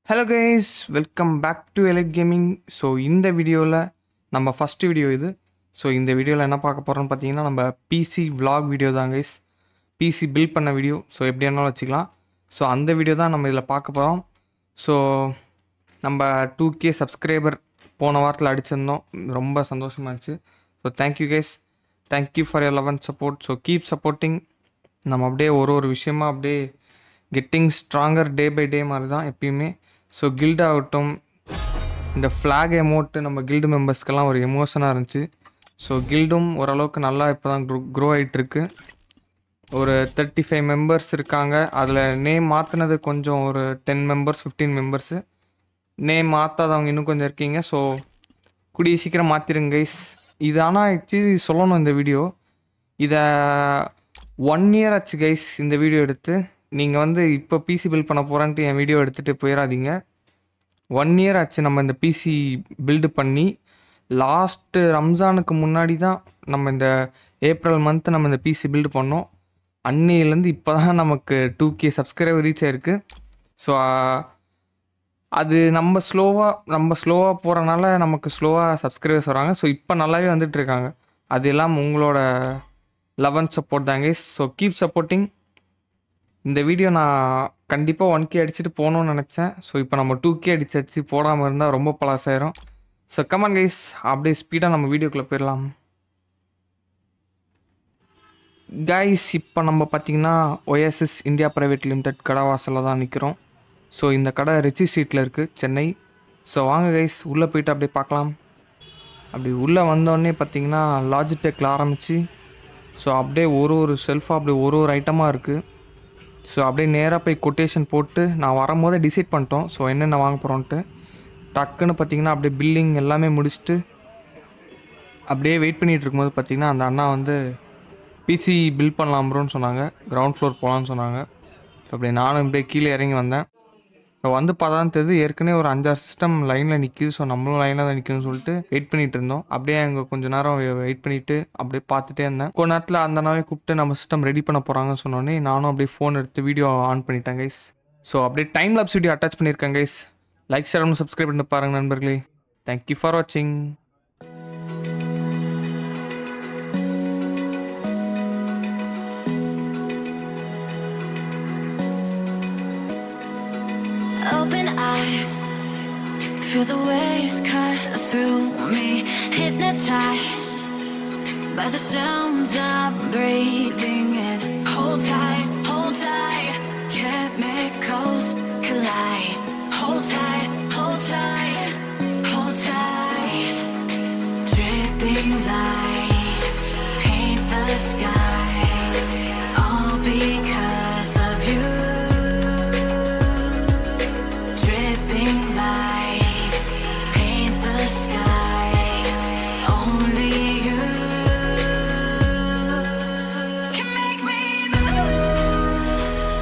Hello guys welcome back to elite gaming so இந்த வீடியோவில் நம்ம ஃபஸ்ட்டு வீடியோ இது ஸோ இந்த வீடியோவில் என்ன பார்க்க போகிறோம்னு பார்த்தீங்கன்னா நம்ம பிசி vlog வீடியோ தான் கைஸ் பிசி பில்ட் பண்ண வீடியோ ஸோ எப்படி வேணாலும் வச்சுக்கலாம் ஸோ அந்த வீடியோ தான் நம்ம இதில் பார்க்க போகிறோம் ஸோ நம்ம டூ கே சப்ஸ்கிரைபர் போன வாரத்தில் அடிச்சிருந்தோம் ரொம்ப சந்தோஷமாக இருந்துச்சு so thank you guys thank you for your love and support so keep supporting நம்ம அப்படியே ஒரு ஒரு விஷயமா அப்படியே getting stronger day by day மாதிரி தான் எப்பயுமே ஸோ கில்ட் ஆகட்டும் இந்த ஃப்ளாக் எமோட்டு நம்ம கில்டு மெம்பர்ஸ்க்கெல்லாம் ஒரு எமோஷனாக இருந்துச்சு ஸோ கில்டும் ஓரளவுக்கு நல்லா இப்போ தான் க்ரோ க்ரோ ஆகிட்டுருக்கு ஒரு தேர்ட்டி ஃபைவ் மெம்பர்ஸ் இருக்காங்க அதில் நேம் மாற்றினது கொஞ்சம் ஒரு ten members fifteen members name மாற்றாதவங்க இன்னும் கொஞ்சம் இருக்கீங்க ஸோ கூடிய சீக்கிரம் மாற்றிருங்க கைஸ் இது ஆனால் ஆக்சுவலி சொல்லணும் இந்த வீடியோ இதை ஒன் இயர் ஆச்சு கைஸ் இந்த வீடியோ எடுத்து நீங்கள் வந்து இப்போ பிசி பில்ட் பண்ண போகிறேன்ட்டு என் வீடியோ எடுத்துகிட்டு போயிடாதீங்க ஒன் இயர் ஆச்சு நம்ம இந்த பிசி பில்டு பண்ணி லாஸ்ட்டு ரம்ஜானுக்கு முன்னாடி தான் நம்ம இந்த ஏப்ரல் மந்த் நம்ம இந்த பிசி பில்டு பண்ணோம் அன்னையிலேருந்து இப்போ தான் நமக்கு டூ கே சப்ஸ்கிரைபர் ரீச் ஆயிருக்கு ஸோ அது நம்ம ஸ்லோவாக நம்ம ஸ்லோவாக போகிறனால நமக்கு ஸ்லோவாக சப்ஸ்கிரைபர்ஸ் வராங்க ஸோ இப்போ நல்லாவே வந்துட்டு இருக்காங்க அது எல்லாம் உங்களோட லவ் அண்ட் சப்போர்ட் தாங்க ஸோ கீப் சப்போர்ட்டிங் இந்த வீடியோ நான் கண்டிப்பாக ஒன் கே அடிச்சுட்டு போகணும்னு நினச்சேன் ஸோ இப்போ நம்ம டூ கே அடிச்சாச்சு போடாமல் இருந்தால் ரொம்ப பழசாயிரும் ஸோ கமான் கைஸ் அப்படியே ஸ்பீடாக நம்ம வீடியோக்குள்ளே போயிடலாம் கைஸ் இப்போ நம்ம பார்த்தீங்கன்னா ஒஎஸ்எஸ் இந்தியா ப்ரைவேட் லிமிடெட் கடை வாசலில் தான் நிற்கிறோம் ஸோ இந்த கடை ரிச்சி ஸ்ட்ரீட்டில் இருக்குது சென்னை ஸோ வாங்க கைஸ் உள்ளே போயிட்டு அப்படியே பார்க்கலாம் அப்படி உள்ளே வந்தோடனே பார்த்தீங்கன்னா லாஜிடெக்கில் ஆரம்பித்து ஸோ அப்படியே ஒரு ஒரு செல்ஃபாக அப்படியே ஒரு ஒரு ஐட்டமாக இருக்குது ஸோ அப்படியே நேராக போய் கொட்டேஷன் போட்டு நான் வரும்போதே டிசைட் பண்ணிட்டோம் ஸோ என்னென்ன வாங்க போகிறோன்ட்டு டக்குன்னு பார்த்தீங்கன்னா அப்படியே பில்லிங் எல்லாமே முடிச்சுட்டு அப்படியே வெயிட் பண்ணிகிட்டு இருக்கும்போது பார்த்தீங்கன்னா அந்த அண்ணா வந்து பிசி பில்ட் பண்ணலாம் ப்ரோன்னு சொன்னாங்க கிரவுண்ட் ஃப்ளோர் போகலான்னு சொன்னாங்க ஸோ அப்படியே நானும் அப்படியே கீழே இறங்கி வந்தேன் இப்போ வந்து பார்த்தா தெரியுது ஏற்கனவே ஒரு அஞ்சாறு சிஸ்டம் லைனில் நிற்கிது ஸோ நம்மளும் லைனில் தான் நிற்கணும்னு சொல்லிட்டு வெயிட் பண்ணிட்டு இருந்தோம் அப்படியே அங்கே கொஞ்ச நேரம் வெயிட் பண்ணிட்டு அப்படியே பார்த்துட்டே இருந்தேன் கொஞ்ச நேரத்தில் அந்த நாவே கூப்பிட்டு நம்ம சிஸ்டம் ரெடி பண்ண போகிறாங்கன்னு சொன்னோடனே நானும் அப்படியே ஃபோன் எடுத்து வீடியோ ஆன் பண்ணிட்டேன் கைஸ் ஸோ அப்படியே டைம் லாப்ஸ் வீடியோ அட்டாச் பண்ணியிருக்கேன் கைஸ் லைக் ஷேர் சப்ஸ்கிரைப் பண்ணிட்டு பாருங்க நண்பர்களே தேங்க்யூ ஃபார் வாட்சிங் Open eye, feel the waves cut through me. Hypnotized by the sounds I'm breathing in. Hold tight, hold tight, chemicals collide. Hold tight, hold tight, hold tight. Dripping lights paint the skies, all because of you. Dripping lights paint the skies. Only you can make me move.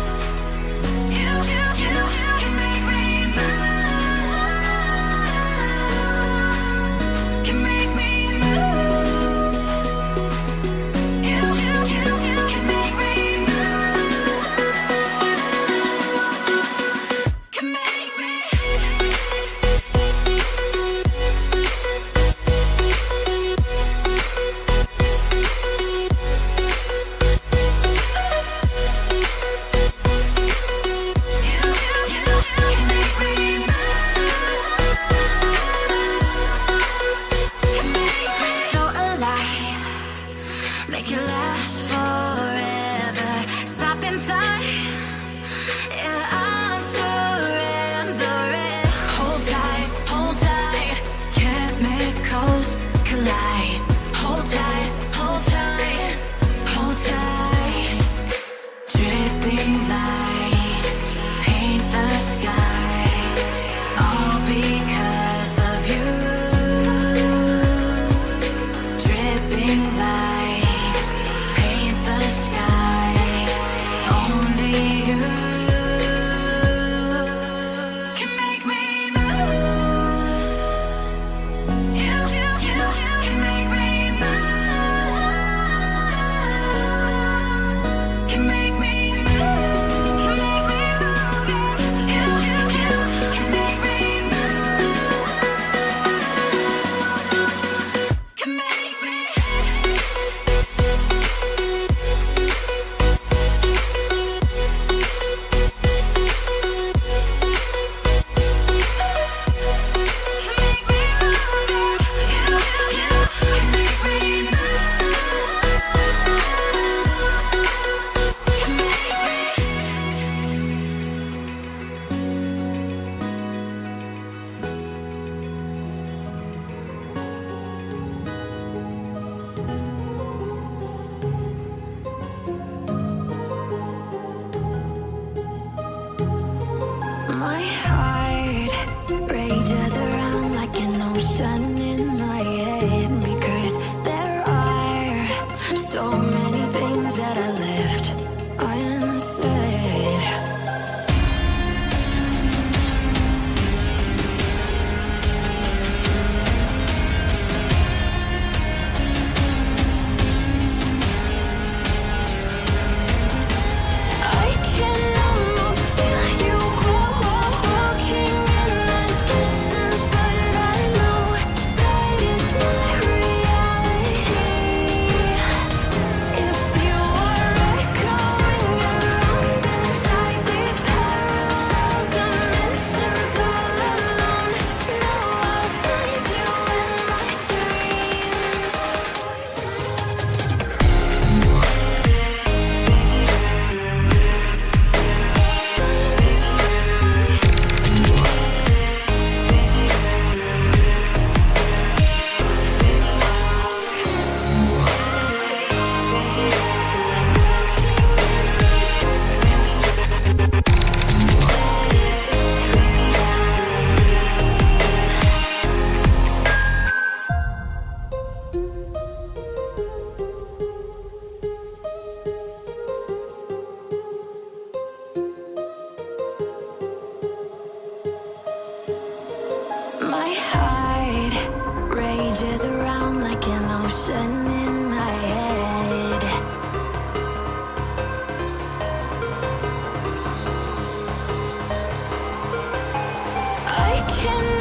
can